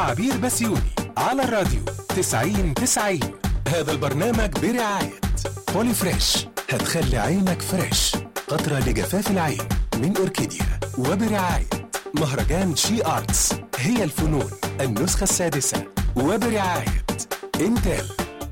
عبير بسيوني على الراديو 90 90 هذا البرنامج برعاية بولي فريش هتخلي عينك فريش قطرة لجفاف العين من أوركيديا وبرعاية مهرجان شي آرتس هي الفنون النسخة السادسة وبرعاية انتل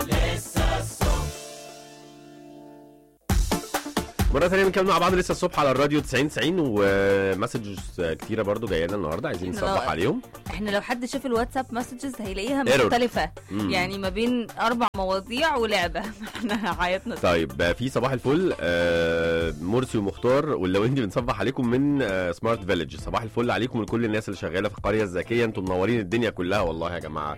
مرة ثانية بنتكلم مع بعض لسه الصبح على الراديو 90 90 ومسجز كتيرة برضو جايه لنا النهارده عايزين إحنا نصبح لو- عليهم احنا لو حد شاف الواتساب مسجز هيلاقيها Error. مختلفة مم. يعني ما بين اربع مواضيع ولعبة احنا عيطنا طيب في صباح الفل آه، مرسي ومختار واللويندي بنصبح عليكم من آه، سمارت فيلج صباح الفل عليكم ولكل الناس اللي شغاله في القريه الذكيه انتم منورين الدنيا كلها والله يا جماعه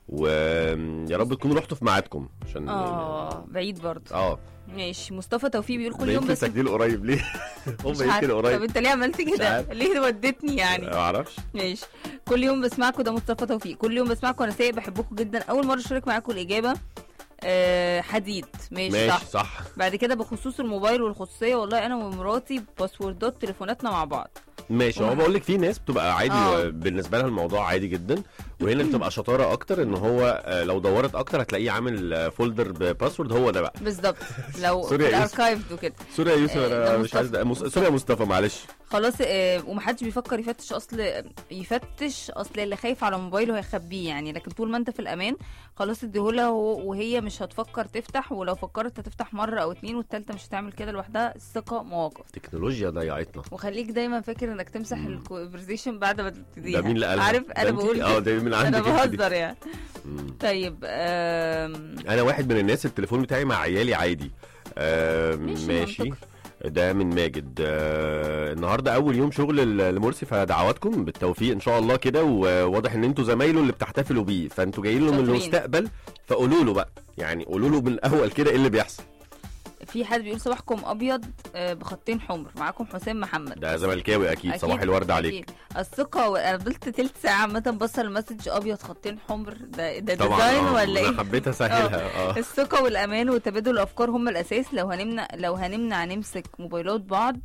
ويا رب تكونوا رحتوا في ميعادكم عشان اه بعيد برضه اه ماشي مصطفى توفيق بيقول كل ده يوم يمكن بس تسجيل قريب ليه؟ هم مش يمكن عارفة. طب قريب انت ليه عملت كده عارف. ليه ودتني يعني ما اعرفش ماشي كل يوم بسمعكم ده مصطفى توفيق كل يوم بسمعكم وانا سايق بحبكم جدا اول مره اشارك معاكم الاجابه آه حديد ماشي, ماشي صح صح بعد كده بخصوص الموبايل والخصوصيه والله انا ومراتي باسوردات تليفوناتنا مع بعض ماشي هو وه- بقول لك في ناس بتبقى عادي آه. بالنسبه لها الموضوع عادي جدا وهنا بتبقى شطاره اكتر ان هو آه، لو دورت اكتر هتلاقيه عامل آه، فولدر بباسورد هو ده بقى بالظبط لو سوري في يا يوسف. الاركايف وكده سوري يا يوسف آه، انا ده مش عايز ده مص- سوري يا مصطفى معلش خلاص آه، ومحدش بيفكر يفتش اصل يفتش اصل اللي خايف على موبايله هيخبيه يعني لكن طول ما انت في الامان خلاص اديهولها وهو- وهي مش هتفكر تفتح ولو فكرت هتفتح مره او اتنين والتالتة مش هتعمل كده لوحدها الثقه مواقف التكنولوجيا ضيعتنا وخليك دايما فاكر انك تمسح مم. الكونفرزيشن بعد ما تبتديها ده مين اللي قالها؟ عارف ده انا انت- بقول اه ده من انا عندك انت دي. بهزر يعني مم. طيب آم، انا واحد من الناس التليفون بتاعي مع عيالي عادي آه ماشي، ماشي منطقي. ده من ماجد آه النهارده اول يوم شغل ل- لمرسي فدعواتكم بالتوفيق ان شاء الله كده وواضح ان انتوا زمايله اللي بتحتفلوا بيه فانتوا جايين له من شاطرين. المستقبل فقولوا له بقى يعني قولوا له من الاول كده ايه اللي بيحصل في حد بيقول صباحكم ابيض آه، بخطين حمر معاكم حسام محمد ده زملكاوي اكيد, أكيد، صباح الورد عليك أكيد. الثقة و... انا فضلت تلت ساعة عامة بصل المسج ابيض خطين حمر ده ده طبعا ديزاين آه، ولا انا ايه؟ حبيت اسهلها اه الثقة والامان وتبادل الافكار هم الاساس لو هنمنع لو هنمنع نمسك موبايلات بعض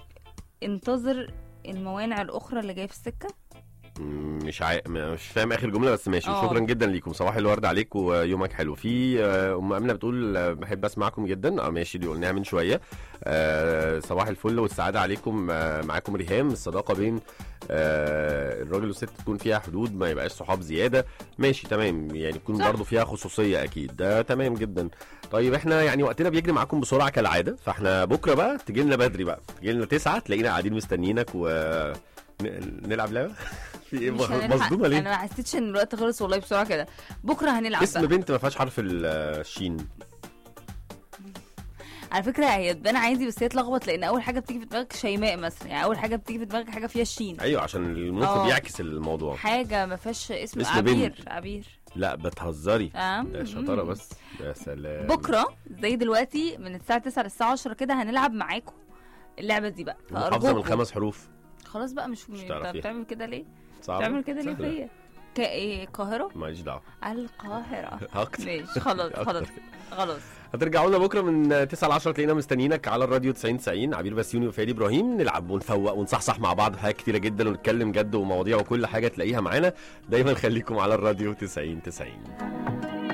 انتظر الموانع الاخرى اللي جايه في السكة مش عا... مش فاهم اخر جمله بس ماشي اه. شكرا جدا ليكم صباح الورد عليك ويومك حلو في آه، ام امنه بتقول آه، بحب اسمعكم جدا اه ماشي دي قلناها من شويه آه، صباح الفل والسعاده عليكم آه، معاكم ريهام الصداقه بين آه، الراجل والست تكون فيها حدود ما يبقاش صحاب زياده ماشي تمام يعني تكون صح. برضو فيها خصوصيه اكيد ده تمام جدا طيب احنا يعني وقتنا بيجري معاكم بسرعه كالعاده فاحنا بكره بقى تجي لنا بدري بقى تجي لنا 9 تلاقينا قاعدين مستنيينك و ن- نلعب لعبه في ايه مش هنلحق. مصدومه ليه انا ما حسيتش ان الوقت خلص والله بسرعة كده بكرة هنلعب اسم بقى. بنت ما فيهاش حرف ال- الشين على فكرة هي تبان عادي بس هي اتلخبط لان اول حاجة بتيجي في دماغك شيماء مثلا يعني اول حاجة بتيجي في دماغك حاجة فيها الشين ايوه عشان المخ اه. بيعكس الموضوع حاجة ما فيهاش اسم, اسم عبير بنت. عبير لا بتهزري اه ده شطاره بس يا سلام بكره زي دلوقتي من الساعه 9 للساعه 10 كده هنلعب معاكم اللعبه دي بقى محافظه من فارجوكم خمس حروف خلاص بقى مش مش انت تعرفيها. بتعمل كده ليه صعبه بتعمل كده ليه سهلة. فيا ك- ايه القاهره ماليش دعوه القاهره اكتر ماشي خلاص أكتر. خلاص خلاص هترجعوا لنا بكره من 9 ل 10 تلاقينا مستنيينك على الراديو 90 90 عبير بسيوني وفادي ابراهيم نلعب ونفوق ونصحصح مع بعض حاجات كتيره جدا ونتكلم جد ومواضيع وكل حاجه تلاقيها معانا دايما خليكم على الراديو 90 90